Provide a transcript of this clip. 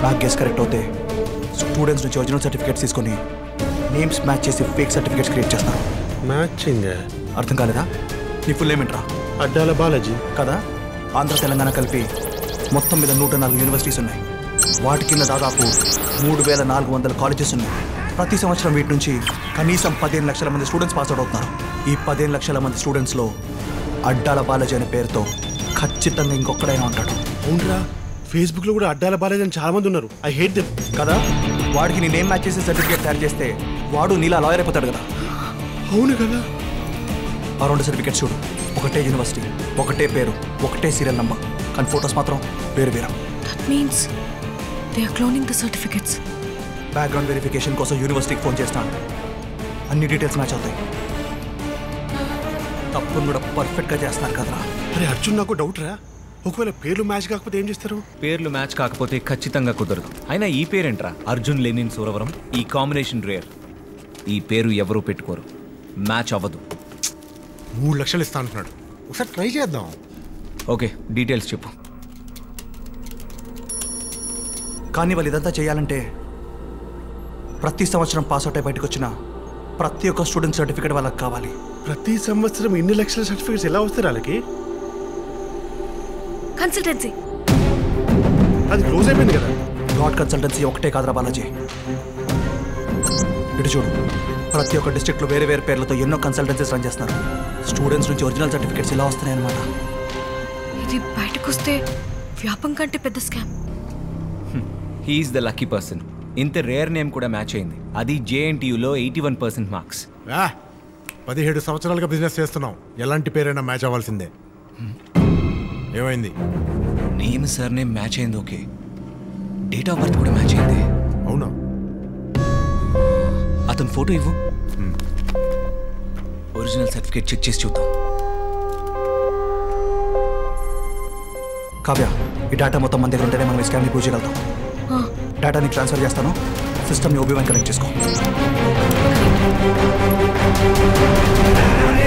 నా guess correct అవుతే students నుంచి ఒరిజినల్ సర్టిఫికేట్స్ తీసుకొని నేమ్స్ మ్యాచ్ చేసి ఫేక్ సర్టిఫికేట్స్ క్రియేట్ చేస్తారు మ్యాచింగ్ అర్థం కాలేదా నీ ఫుల్ ఏమిట్రా అడ్డాల బాలాజీ కదా ఆంధ్ర తెలంగాణ కలిపి మొత్తం మీద నూట నాలుగు యూనివర్సిటీస్ ఉన్నాయి వాటి కింద దాదాపు మూడు వేల నాలుగు వందల కాలేజెస్ ఉన్నాయి ప్రతి సంవత్సరం వీటి నుంచి కనీసం పదిహేను లక్షల మంది స్టూడెంట్స్ పాస్ అవుట్ అవుతున్నారు ఈ పదిహేను లక్షల మంది స్టూడెంట్స్లో అడ్డాల బాలాజీ అనే పేరుతో ఖచ్చితంగా ఇంకొకడైనా ఉంటాడు అవునరా ఫేస్బుక్ లో కూడా అడ్డాల బాలాజీ అని చాలా మంది ఉన్నారు ఐ హేట్ దెమ్ కదా వాడికి నీ నేమ్ మ్యాచ్ చేసి సర్టిఫికేట్ తయారు చేస్తే వాడు నీలా లాయర్ అయిపోతాడు కదా అవును కదా ఆ రెండు సర్టిఫికేట్స్ చూడు ఒకటే యూనివర్సిటీ ఒకటే పేరు ఒకటే సీరియల్ నంబర్ కానీ ఫొటోస్ మాత్రం వేరు వేరు That means they are cloning the certificates. Background verification కోసం యూనివర్సిటీకి ఫోన్ చేస్తాను అన్ని డీటెయిల్స్ మ్యాచ్ అవుతాయి తప్పును కూడా పర్ఫెక్ట్గా చేస్తున్నారు కదరా అరే అర్జున్ నాకు డౌట్ రా ఒకవేళ పేర్లు మ్యాచ్ కాకపోతే ఏం చేస్తారు పేర్లు మ్యాచ్ కాకపోతే ఖచ్చితంగా కుదరదు అయినా ఈ పేరేంట్రా అర్జున్ లెనిన్ సూరవరం ఈ కాంబినేషన్ రేర్ ఈ పేరు ఎవరూ పెట్టుకోరు మ్యాచ్ అవ్వదు మూడు లక్షలు ఇస్తా అంటున్నాడు ఒకసారి ట్రై చేద్దాం ఓకే డీటెయిల్స్ చెప్పు కానీ వాళ్ళు ఇదంతా చేయాలంటే ప్రతి సంవత్సరం పాస్ అవుట్ అయి బయటకు వచ్చిన ప్రతి ఒక్క స్టూడెంట్ సర్టిఫికేట్ వాళ్ళకి కావాలి ప్రతి సంవత్సరం ఇన్ని లక్షల సర్టిఫికేట్స్ ఎలా వస్తాయి వాళ్ళకి Consultancy. అది క్లోజ్ అయిపోయింది కదా గాడ్ కన్సల్టెన్సీ ఒకటే కాదురా బాలాజీ ఇటు చూడు ప్రతి ఒక్క డిస్ట్రిక్ట్లో వేరే వేరే పేర్లతో ఎన్నో కన్సల్టెన్సీస్ రన్ చేస్తున్నారు స్టూడెంట్స్ నుంచి ఒరిజినల్ సర్టిఫికేట్స్ ఇలా వస్తున్నాయి అనమాట ఇది బయటకు వస్తే వ్యాపం కంటే పెద్ద scam he's the lucky person ఇంత రేర్ నేమ్ కూడా మ్యాచ్ అయింది అది జేఎన్టీయూలో ఎయిటీ వన్ పర్సెంట్ మార్క్స్ ఆ, పదిహేడు సంవత్సరాలుగా బిజినెస్ చేస్తున్నాం ఎలాంటి పేరైనా మ్యాచ్ అవ్వాల్సిందే ఏమైంది నేమ్ సార్ నేమ్ మ్యాచ్ అయింది ఓకే డేట్ ఆఫ్ బర్త్ కూడా మ్యాచ్ అయింది అవునా అతని ఫోటో ఇవ్వు ఒరిజినల్ సర్టిఫికేట్ చెక్ చేసి చూద్దాం కావ్య ఈ డేటా మొత్తం మన దగ్గర ఉంటేనే మనం ఈ స్కామ్ని పూజ చేయగలుగుతాం డేటాని ట్రాన్స్ఫర్ చేస్తాను సిస్టమ్ని ఓబీవన్ కనెక్ట్ చేసుకో